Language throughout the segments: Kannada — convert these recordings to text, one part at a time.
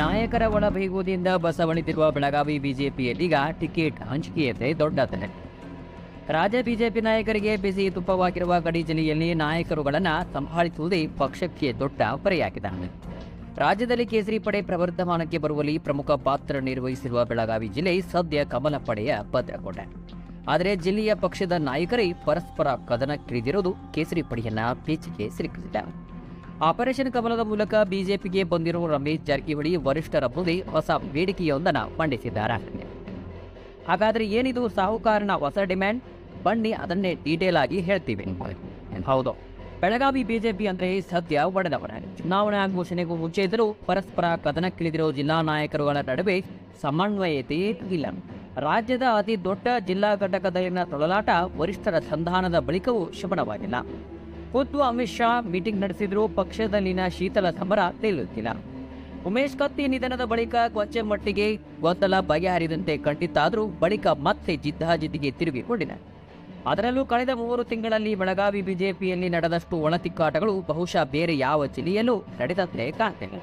ನಾಯಕರ ಒಳಬೇಗುವುದರಿಂದ ಬಸವಣಿತಿರುವ ಬೆಳಗಾವಿ ಬಿಜೆಪಿಯಲ್ಲೀಗ ಟಿಕೆಟ್ ಹಂಚಿಕೆಯತೆ ದೊಡ್ಡ ತಲೆ ರಾಜ್ಯ ಬಿಜೆಪಿ ನಾಯಕರಿಗೆ ಬಿಸಿ ತುಪ್ಪವಾಗಿರುವ ಗಡಿ ಜಿಲ್ಲೆಯಲ್ಲಿ ನಾಯಕರುಗಳನ್ನು ಸಂಭಾಳಿಸುವುದೇ ಪಕ್ಷಕ್ಕೆ ದೊಡ್ಡ ಹೊರೆಯಾಗಿದೆ ರಾಜ್ಯದಲ್ಲಿ ಕೇಸರಿ ಪಡೆ ಪ್ರವರ್ಧಮಾನಕ್ಕೆ ಬರುವಲ್ಲಿ ಪ್ರಮುಖ ಪಾತ್ರ ನಿರ್ವಹಿಸಿರುವ ಬೆಳಗಾವಿ ಜಿಲ್ಲೆ ಸದ್ಯ ಕಮಲ ಪಡೆಯ ಭದ್ರಕೋಟೆ ಆದರೆ ಜಿಲ್ಲೆಯ ಪಕ್ಷದ ನಾಯಕರೇ ಪರಸ್ಪರ ಕದನಕ್ಕಿಳಿದಿರುವುದು ಕೇಸರಿ ಪಡೆಯನ್ನ ಪೇಚಿಗೆ ಸಿಲುಕಿಸಿದೆ ಆಪರೇಷನ್ ಕಮಲದ ಮೂಲಕ ಬಿಜೆಪಿಗೆ ಬಂದಿರುವ ರಮೇಶ್ ಜಾರಕಿಹೊಳಿ ವರಿಷ್ಠರ ಮುಂದೆ ಹೊಸ ಬೇಡಿಕೆಯೊಂದನ್ನು ಮಂಡಿಸಿದ್ದಾರೆ ಹಾಗಾದ್ರೆ ಏನಿದು ಸಾಹುಕಾರನ ಹೊಸ ಡಿಮ್ಯಾಂಡ್ ಬನ್ನಿ ಅದನ್ನೇ ಡೀಟೇಲ್ ಆಗಿ ಹೇಳ್ತೀವಿ ಹೌದು ಬೆಳಗಾವಿ ಬಿಜೆಪಿ ಅಂದ್ರೆ ಸದ್ಯ ಒಡೆದವರ ಚುನಾವಣಾ ಘೋಷಣೆಗೂ ಮುಂಚೆ ಇದ್ದರೂ ಪರಸ್ಪರ ಕದನಕ್ಕಿಳಿದಿರೋ ಜಿಲ್ಲಾ ನಾಯಕರುಗಳ ನಡುವೆ ಸಮನ್ವಯತೆ ಇಲ್ಲ ರಾಜ್ಯದ ಅತಿ ದೊಡ್ಡ ಜಿಲ್ಲಾ ಘಟಕದಲ್ಲಿನ ತೊಳಲಾಟ ವರಿಷ್ಠರ ಸಂಧಾನದ ಬಳಿಕವೂ ಶಮನವಾಗಿಲ್ಲ ಖುದ್ದು ಅಮಿತ್ ಶಾ ಮೀಟಿಂಗ್ ನಡೆಸಿದರೂ ಪಕ್ಷದಲ್ಲಿನ ಶೀತಲ ಸಮರ ತೇಲುತ್ತಿಲ್ಲ ಉಮೇಶ್ ಕತ್ತಿ ನಿಧನದ ಬಳಿಕ ಕೊಂಚ ಮಟ್ಟಿಗೆ ಗೊಂದಲ ಬಗೆಹರಿದಂತೆ ಕಂಡಿತ್ತಾದರೂ ಬಳಿಕ ಮತ್ತೆ ಜಿದ್ದಾಜಿದ್ದಿಗೆ ತಿರುಗಿಕೊಂಡಿದೆ ಅದರಲ್ಲೂ ಕಳೆದ ಮೂರು ತಿಂಗಳಲ್ಲಿ ಬೆಳಗಾವಿ ಬಿಜೆಪಿಯಲ್ಲಿ ನಡೆದಷ್ಟು ಒಳತಿಕ್ಕಾಟಗಳು ಬಹುಶಃ ಬೇರೆ ಯಾವ ಜಿಲ್ಲೆಯಲ್ಲೂ ನಡೆದಂತೆ ಕಾಣ್ತಿಲ್ಲ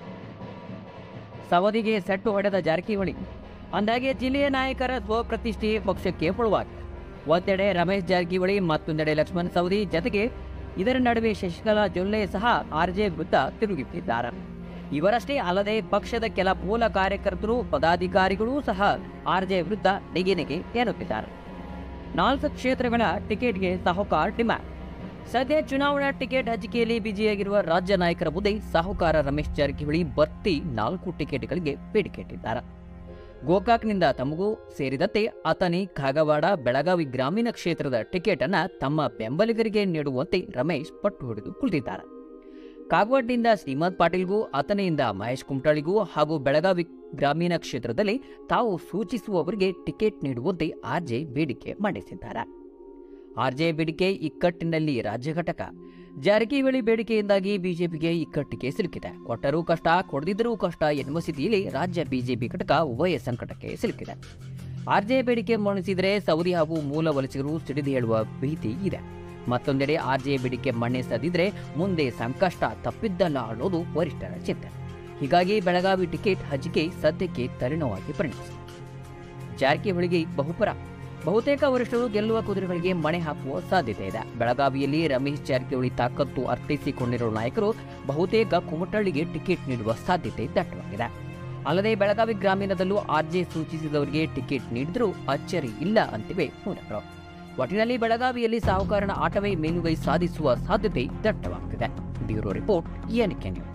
ಸವದಿಗೆ ಸೆಟ್ಟು ಹೊಡೆದ ಜಾರಕಿಹೊಳಿ ಅಂದಾಗೆ ಜಿಲ್ಲೆಯ ನಾಯಕರ ಸ್ವಪ್ರತಿಷ್ಠೆ ಪಕ್ಷಕ್ಕೆ ಮುಳುವಾಗಿದೆ ಒಂದೆಡೆ ರಮೇಶ್ ಜಾರಕಿಹೊಳಿ ಮತ್ತೊಂದೆಡೆ ಲಕ್ಷ್ಮಣ್ ಸವದಿ ಜತೆಗೆ ಇದರ ನಡುವೆ ಶಶಿಕಲಾ ಜೊಲ್ಲೆ ಸಹ ಆರ್ಜೆ ವಿರುದ್ಧ ತಿರುಗಿಬಿಟ್ಟಿದ್ದಾರೆ ಇವರಷ್ಟೇ ಅಲ್ಲದೆ ಪಕ್ಷದ ಕೆಲ ಮೂಲ ಕಾರ್ಯಕರ್ತರು ಪದಾಧಿಕಾರಿಗಳೂ ಸಹ ಆರ್ಜೆ ವಿರುದ್ಧ ನೆಗೆನೆಗೆ ಏನುತ್ತಿದ್ದಾರೆ ನಾಲ್ಕು ಕ್ಷೇತ್ರಗಳ ಟಿಕೆಟ್ಗೆ ಸಾಹುಕಾರ್ ಡಿಮ್ಯಾಂಡ್ ಸದ್ಯ ಚುನಾವಣಾ ಟಿಕೆಟ್ ಹಂಚಿಕೆಯಲ್ಲಿ ಬಿಜಿಯಾಗಿರುವ ರಾಜ್ಯ ನಾಯಕರ ಮುಂದೆ ಸಾಹುಕಾರ ರಮೇಶ್ ಜಾರಕಿಹೊಳಿ ಭರ್ತಿ ನಾಲ್ಕು ಟಿಕೆಟ್ಗಳಿಗೆ ಬೇಡಿಕೆ ಇಟ್ಟಿದ್ದಾರೆ ಗೋಕಾಕ್ನಿಂದ ತಮಗೂ ಸೇರಿದಂತೆ ಅಥಣಿ ಕಾಗವಾಡ ಬೆಳಗಾವಿ ಗ್ರಾಮೀಣ ಕ್ಷೇತ್ರದ ಟಿಕೆಟ್ ಅನ್ನ ತಮ್ಮ ಬೆಂಬಲಿಗರಿಗೆ ನೀಡುವಂತೆ ರಮೇಶ್ ಪಟ್ಟು ಹಿಡಿದು ಕುಳಿತಿದ್ದಾರೆ ಕಾಗವಾಡ್ನಿಂದ ಶ್ರೀಮಂತ್ ಪಾಟೀಲ್ಗೂ ಅಥಣಿಯಿಂದ ಮಹೇಶ್ ಕುಮಟಳಿಗೂ ಹಾಗೂ ಬೆಳಗಾವಿ ಗ್ರಾಮೀಣ ಕ್ಷೇತ್ರದಲ್ಲಿ ತಾವು ಸೂಚಿಸುವವರಿಗೆ ಟಿಕೆಟ್ ನೀಡುವಂತೆ ಆರ್ಜೆ ಬೇಡಿಕೆ ಮಂಡಿಸಿದ್ದಾರೆ ಆರ್ಜೆ ಬೇಡಿಕೆ ಇಕ್ಕಟ್ಟಿನಲ್ಲಿ ರಾಜ್ಯ ಘಟಕ ಜಾರಕಿಹೊಳಿ ಬೇಡಿಕೆಯಿಂದಾಗಿ ಬಿಜೆಪಿಗೆ ಇಕ್ಕಟ್ಟಿಗೆ ಸಿಲುಕಿದೆ ಕೊಟ್ಟರೂ ಕಷ್ಟ ಕೊಡದಿದ್ದರೂ ಕಷ್ಟ ಎನ್ನುವ ಸ್ಥಿತಿಯಲ್ಲಿ ರಾಜ್ಯ ಬಿಜೆಪಿ ಘಟಕ ಉಭಯ ಸಂಕಟಕ್ಕೆ ಸಿಲುಕಿದೆ ಆರ್ಜೆ ಬೇಡಿಕೆ ಮಂಡಿಸಿದರೆ ಸೌದಿ ಹಾಗೂ ಮೂಲ ವಲಸಿಗರು ಸಿಡಿದು ಹೇಳುವ ಭೀತಿ ಇದೆ ಮತ್ತೊಂದೆಡೆ ಆರ್ಜೆ ಬೇಡಿಕೆ ಮನ್ನಿಸದಿದ್ರೆ ಮುಂದೆ ಸಂಕಷ್ಟ ತಪ್ಪಿದ್ದಲ್ಲ ಅನ್ನೋದು ವರಿಷ್ಠರ ಚಿಂತೆ ಹೀಗಾಗಿ ಬೆಳಗಾವಿ ಟಿಕೆಟ್ ಹಂಚಿಕೆ ಸದ್ಯಕ್ಕೆ ತರುಣವಾಗಿ ಪರಿಣಮಿಸಿದೆ ಜಾರಕಿಹೊಳಿಗೆ ಬಹುಪರ ಬಹುತೇಕ ವರಿಷ್ಠರು ಗೆಲ್ಲುವ ಕುದುರೆಗಳಿಗೆ ಮಣೆ ಹಾಕುವ ಸಾಧ್ಯತೆ ಇದೆ ಬೆಳಗಾವಿಯಲ್ಲಿ ರಮೇಶ್ ಜಾರಕಿಹೊಳಿ ತಾಕತ್ತು ಅರ್ಥೈಸಿಕೊಂಡಿರುವ ನಾಯಕರು ಬಹುತೇಕ ಕುಮಟಳ್ಳಿಗೆ ಟಿಕೆಟ್ ನೀಡುವ ಸಾಧ್ಯತೆ ದಟ್ಟವಾಗಿದೆ ಅಲ್ಲದೆ ಬೆಳಗಾವಿ ಗ್ರಾಮೀಣದಲ್ಲೂ ಆರ್ಜೆ ಸೂಚಿಸಿದವರಿಗೆ ಟಿಕೆಟ್ ನೀಡಿದರೂ ಅಚ್ಚರಿ ಇಲ್ಲ ಅಂತಿವೆ ಮೂಲಗಳು ಒಟ್ಟಿನಲ್ಲಿ ಬೆಳಗಾವಿಯಲ್ಲಿ ಸಾಹುಕಾರನ ಆಟವೇ ಮೇಲುಗೈ ಸಾಧಿಸುವ ಸಾಧ್ಯತೆ ದಟ್ಟವಾಗ್ತಿದೆ ಬ್ಯೂರೋ ರಿಪೋರ್ಟ್ ಎನ್ಕೆ ನ್ಯೂಸ್